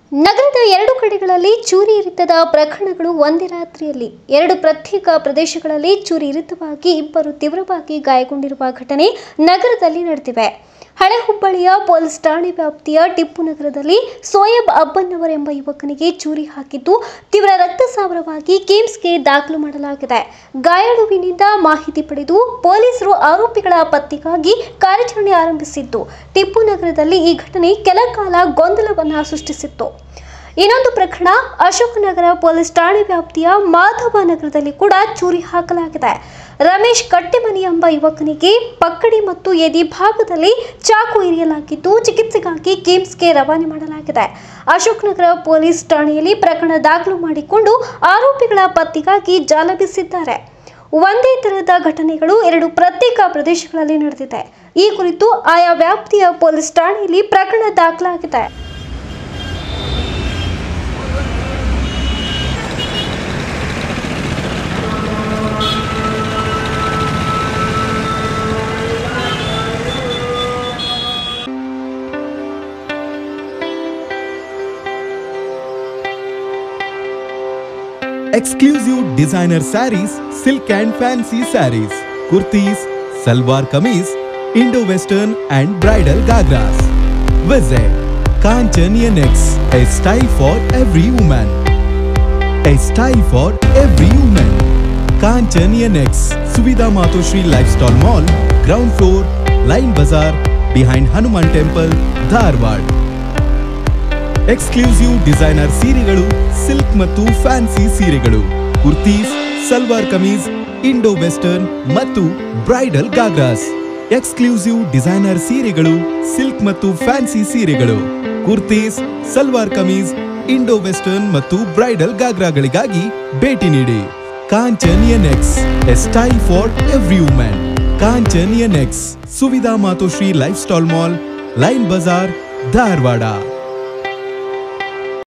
ನಗರದ ಎರಡು ಕಡೆಗಳಲ್ಲಿ ಚೂರಿ ಇರಿತದ ಪ್ರಕರಣಗಳು ಒಂದೇ ರಾತ್ರಿಯಲ್ಲಿ ಎರಡು ಪ್ರತ್ಯೇಕ ಪ್ರದೇಶಗಳಲ್ಲಿ ಚೂರಿ ಇರಿತವಾಗಿ ಇಬ್ಬರು ತೀವ್ರವಾಗಿ ಗಾಯಗೊಂಡಿರುವ ಘಟನೆ ನಗರದಲ್ಲಿ ನಡೆದಿವೆ ಹಳೆ ಹುಬ್ಬಳ್ಳಿಯ ಪೊಲೀಸ್ ಠಾಣೆ ವ್ಯಾಪ್ತಿಯ ಟಿಪ್ಪು ನಗರದಲ್ಲಿ ಸೋಯಬ್ ಅಬ್ಬನ್ನವರ್ ಎಂಬ ಯುವಕನಿಗೆ ಚೂರಿ ಹಾಕಿದ್ದು ತೀವ್ರ ರಕ್ತಸ್ರಾವವಾಗಿ ಕೇಮ್ಸ್ಗೆ ದಾಖಲು ಮಾಡಲಾಗಿದೆ ಗಾಯಾಳುವಿನಿಂದ ಮಾಹಿತಿ ಪಡೆದು ಪೊಲೀಸರು ಆರೋಪಿಗಳ ಪತ್ತೆಗಾಗಿ ಕಾರ್ಯಾಚರಣೆ ಆರಂಭಿಸಿದ್ದು ಟಿಪ್ಪು ನಗರದಲ್ಲಿ ಈ ಘಟನೆ ಕೆಲ ಕಾಲ ಗೊಂದಲವನ್ನು ಸೃಷ್ಟಿಸಿತ್ತು ಇನ್ನೊಂದು ಪ್ರಕರಣ ಅಶೋಕನಗರ ಪೊಲೀಸ್ ಠಾಣೆ ವ್ಯಾಪ್ತಿಯ ಮಾಧವ ನಗರದಲ್ಲಿ ಕೂಡ ಚೂರಿ ಹಾಕಲಾಗಿದೆ ರಮೇಶ್ ಕಟ್ಟೆಮನಿ ಎಂಬ ಯುವಕನಿಗೆ ಪಕ್ಕಡಿ ಮತ್ತು ಎದಿ ಭಾಗದಲ್ಲಿ ಚಾಕು ಇರಿಯಲಾಗಿದ್ದು ಚಿಕಿತ್ಸೆಗಾಗಿ ಕೇಮ್ಸ್ಗೆ ರವಾನೆ ಮಾಡಲಾಗಿದೆ ಅಶೋಕನಗರ ಪೊಲೀಸ್ ಠಾಣೆಯಲ್ಲಿ ಪ್ರಕರಣ ದಾಖಲು ಮಾಡಿಕೊಂಡು ಆರೋಪಿಗಳ ಪತ್ತೆಗಾಗಿ ಜಾಲ ಬೀಸಿದ್ದಾರೆ ಒಂದೇ ತರಹದ ಘಟನೆಗಳು ಎರಡು ಪ್ರತ್ಯೇಕ ಪ್ರದೇಶಗಳಲ್ಲಿ ನಡೆದಿದೆ ಈ ಕುರಿತು ಆಯಾ ವ್ಯಾಪ್ತಿಯ ಪೊಲೀಸ್ ಠಾಣೆಯಲ್ಲಿ ಪ್ರಕರಣ ದಾಖಲಾಗಿದೆ Exclusive designer sarees, silk and fancy sarees, kurtis, salwar kameez, Indo-Western and bridal gagras. Visit Kanchan Next, a style for every woman. A style for every woman. Kanchan Next, Suvidha Matoshri Lifestyle Mall, ground floor, Line Bazaar, behind Hanuman Temple, Dharwad. Exclusive designer ಸೀರೆಗಳು silk ಮತ್ತು fancy ಸೀರೆಗಳು kurtis salwar kameez Indo western ಮತ್ತು bridal ghagras exclusive designer ಸೀರೆಗಳು silk ಮತ್ತು fancy ಸೀರೆಗಳು kurtis salwar kameez Indo western ಮತ್ತು bridal ಗಾಗ್ರಾಗಳಿಗಾಗಿ ಭೇಟಿ ನೀಡಿ Kanchan x a style for every women Kanchan x Suvidha Matoshri life stall mall line Bazaar Dharwad